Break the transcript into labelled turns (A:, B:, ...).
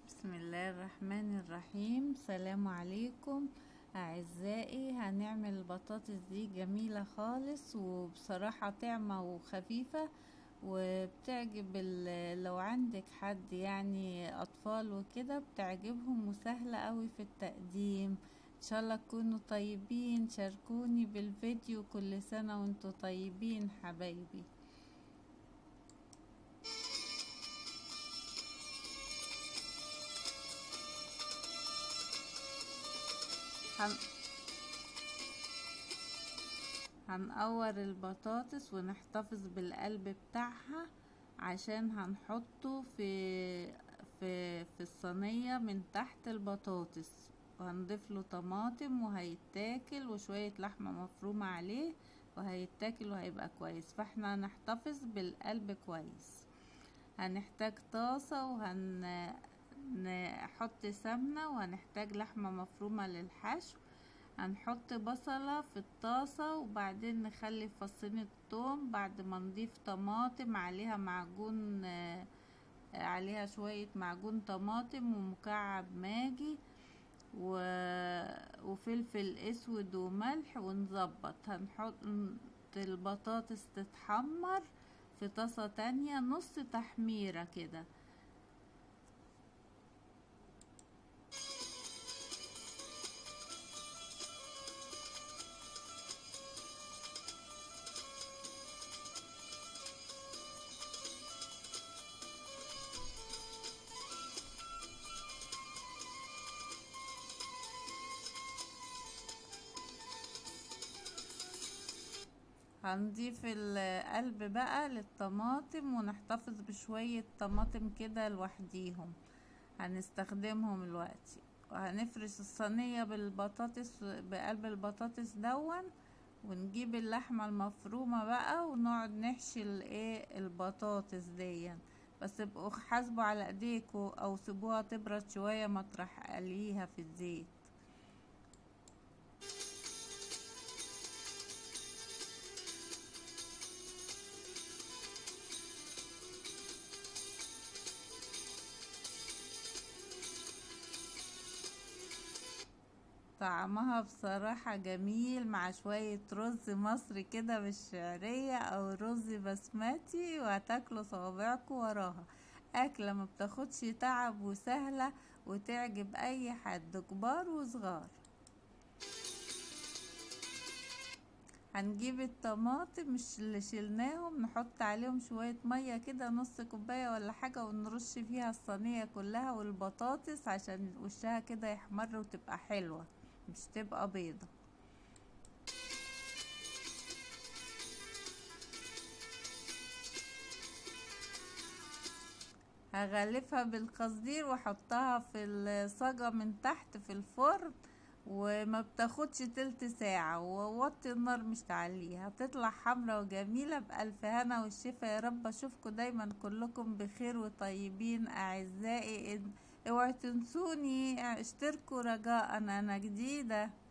A: بسم الله الرحمن الرحيم سلام عليكم اعزائي هنعمل البطاطس دي جميلة خالص وبصراحة طعمة وخفيفة وبتعجب ال- لو عندك حد يعني اطفال وكده بتعجبهم وسهلة قوي في التقديم ان شاء الله تكونوا طيبين شاركوني بالفيديو كل سنة وانتوا طيبين حبايبي هن... هنقور البطاطس ونحتفظ بالقلب بتاعها عشان هنحطه في في في الصينية من تحت البطاطس وهنضيف له طماطم وهيتاكل وشوية لحمة مفرومة عليه وهيتاكل وهيبقى كويس فاحنا هنحتفظ بالقلب كويس هنحتاج طاسة وهن نحط سمنة وهنحتاج لحمة مفرومة للحشو هنحط بصلة في الطاسة وبعدين نخلي فصين الثوم بعد ما نضيف طماطم عليها معجون عليها شوية معجون طماطم ومكعب ماجي و... وفلفل اسود وملح ونظبط هنحط البطاطس تتحمر في طاسة تانية نص تحميرة كده هنضيف القلب بقى للطماطم ونحتفظ بشوية طماطم كده لوحديهم هنستخدمهم دلوقتي وهنفرش الصينية بالبطاطس بقلب البطاطس دون ونجيب اللحمة المفرومة بقى ونقعد نحشي الايه البطاطس دي بس ابقوا حاسبوا على ايديكوا او سيبوها تبرد شوية مطرح قليها في الزيت طعمها بصراحة جميل مع شوية رز مصري كده بالشعرية او رز بسمتي وهتاكلوا صوابعكوا وراها اكلة ما بتاخدش تعب وسهلة وتعجب اي حد كبار وصغار هنجيب الطماطم مش اللي شلناهم نحط عليهم شوية مية كده نص كوباية ولا حاجة ونرش فيها الصينية كلها والبطاطس عشان وشها كده يحمر وتبقى حلوة مش تبقى بيضة هغلفها بالقصدير واحطها في الصاجة من تحت في الفرن وما بتاخدش تلت ساعة ووطي النار مش تعليها هتطلع حمرا وجميلة بألف هنا والشفا يا رب اشوفكم دايما كلكم بخير وطيبين اعزائي اوعوا تنسوني اشتركوا رجاء انا جديدة